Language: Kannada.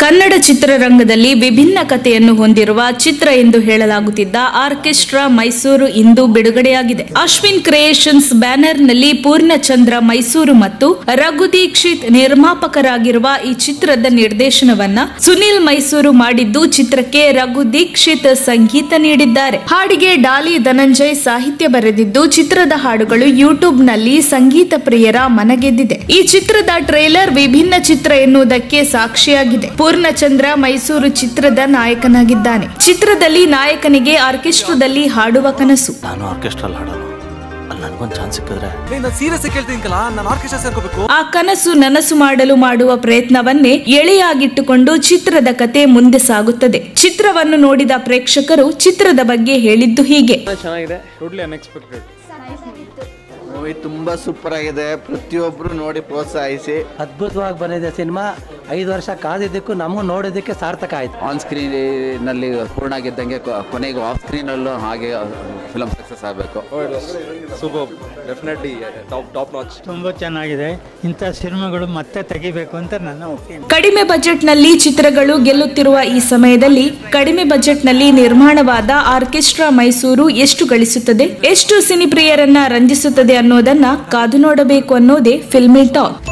ಕನ್ನಡ ಚಿತ್ರರಂಗದಲ್ಲಿ ವಿಭಿನ್ನ ಕಥೆಯನ್ನು ಹೊಂದಿರುವ ಚಿತ್ರ ಎಂದು ಹೇಳಲಾಗುತ್ತಿದ್ದ ಆರ್ಕೆಸ್ಟ್ರಾ ಮೈಸೂರು ಇಂದು ಬಿಡುಗಡೆಯಾಗಿದೆ ಅಶ್ವಿನ್ ಕ್ರಿಯೇಷನ್ಸ್ ಬ್ಯಾನರ್ನಲ್ಲಿ ಪೂರ್ಣಚಂದ್ರ ಮೈಸೂರು ಮತ್ತು ರಘು ದೀಕ್ಷಿತ್ ನಿರ್ಮಾಪಕರಾಗಿರುವ ಈ ಚಿತ್ರದ ನಿರ್ದೇಶನವನ್ನ ಸುನಿಲ್ ಮೈಸೂರು ಮಾಡಿದ್ದು ಚಿತ್ರಕ್ಕೆ ರಘು ದೀಕ್ಷಿತ್ ಸಂಗೀತ ನೀಡಿದ್ದಾರೆ ಹಾಡಿಗೆ ಡಾಲಿ ಧನಂಜಯ್ ಸಾಹಿತ್ಯ ಬರೆದಿದ್ದು ಚಿತ್ರದ ಹಾಡುಗಳು ಯೂಟ್ಯೂಬ್ನಲ್ಲಿ ಸಂಗೀತ ಪ್ರಿಯರ ಮನಗೆದ್ದಿದೆ ಈ ಚಿತ್ರದ ಟ್ರೇಲರ್ ವಿಭಿನ್ನ ಚಿತ್ರ ಎನ್ನುವುದಕ್ಕೆ ಸಾಕ್ಷಿಯಾಗಿದೆ ಪೂರ್ಣಚಂದ್ರ ಮೈಸೂರು ಚಿತ್ರದ ನಾಯಕನಾಗಿದ್ದಾನೆ ಚಿತ್ರದಲ್ಲಿ ನಾಯಕನಿಗೆ ಆರ್ಕೆಸ್ಟ್ರಾದಲ್ಲಿ ಹಾಡುವ ಕನಸು ನಾನು ಆರ್ಕೆಸ್ಟ್ರಲ್ಲಿ ಹಾಡೋನು ಅಲ್ಲಿ ನನಗೊಂದು ಚಾನ್ಸ್ ಸಿಕ್ಕಿದ್ರೆ ನಾನು ಸೀರಿಯಸ್ ಕೇಳ್ತೀನಿ ನಾನು ಆರ್ಕೆಸ್ಟ್ರಾ ಸೇರ್ಕೋಬೇಕು ಆ ಕನಸು ನನಸು ಮಾಡಲು ಮಾಡುವ ಪ್ರಯತ್ನವನ್ನೇ ಎಳೆಯಾಗಿಟ್ಟುಕೊಂಡು ಚಿತ್ರದ ಕತೆ ಮುಂದೆ ಸಾಗುತ್ತದೆ ಚಿತ್ರವನ್ನು ನೋಡಿದ ಪ್ರೇಕ್ಷಕರು ಚಿತ್ರದ ಬಗ್ಗೆ ಹೇಳಿದ್ದು ಹೀಗೆ ಚೆನ್ನಾಗಿದೆ ಟೋಟ್ಲಿ ಅನ್ಎಕ್ಸ್ಪೆಕ್ಟೆಡ್ ಮೂವಿ ತುಂಬಾ ಸೂಪರ್ ಆಗಿದೆ ಪ್ರತಿಯೊಬ್ರು ನೋಡಿ ಪ್ರೋತ್ಸಾಹಿಸಿ ಅದ್ಭುತವಾಗಿ ಬಂದಿದೆ ಸಿನಿಮಾ ಐದು ವರ್ಷ ಕಾದಿದ್ದಕ್ಕೂ ನಮಗೂ ನೋಡೋದಕ್ಕೆ ಸಾರ್ಥಕ ಆಯ್ತು ಆನ್ ಸ್ಕ್ರೀನ್ ನಲ್ಲಿ ಪೂರ್ಣ ಆಗಿದ್ದಂಗೆ ಕೊ- ಕೊನೆಗೆ ಆಫ್ ಸ್ಕ್ರೀನ್ ಅಲ್ಲೂ ಹಾಗೆ ಫಿಲಮ್ ಸಕ್ಸಸ್ ಆಗಬೇಕು super definitely top top notch ತುಂಬ ಚೆನ್ನಾಗಿದೆ ಇಂಥ ಸಿನಿಮಾಗಳು ಮತ್ತೆ ತೆಗಿಬೇಕು ಅಂತ ನನ್ನ ಒಪಿನಿಯನ್ ಕಡಿಮೆ ಬಜೆಟ್ನಲ್ಲಿ ಚಿತ್ರಗಳು ಗೆಲ್ಲುತ್ತಿರುವ ಈ ಸಮಯದಲ್ಲಿ ಕಡಿಮೆ ಬಜೆಟ್ನಲ್ಲಿ ನಿರ್ಮಾಣವಾದ ಆರ್ಕೆಸ್ಟ್ರಾ ಮೈಸೂರು ಎಷ್ಟು ಗಳಿಸುತ್ತದೆ ಎಷ್ಟು ಸಿನಿಪ್ರಿಯರನ್ನ ರಂಜಿಸುತ್ತದೆ ಅನ್ನೋದನ್ನ ಕಾದು ನೋಡಬೇಕು ಅನ್ನೋದೇ ಫಿಲ್ಮಿ ಟಾಕ್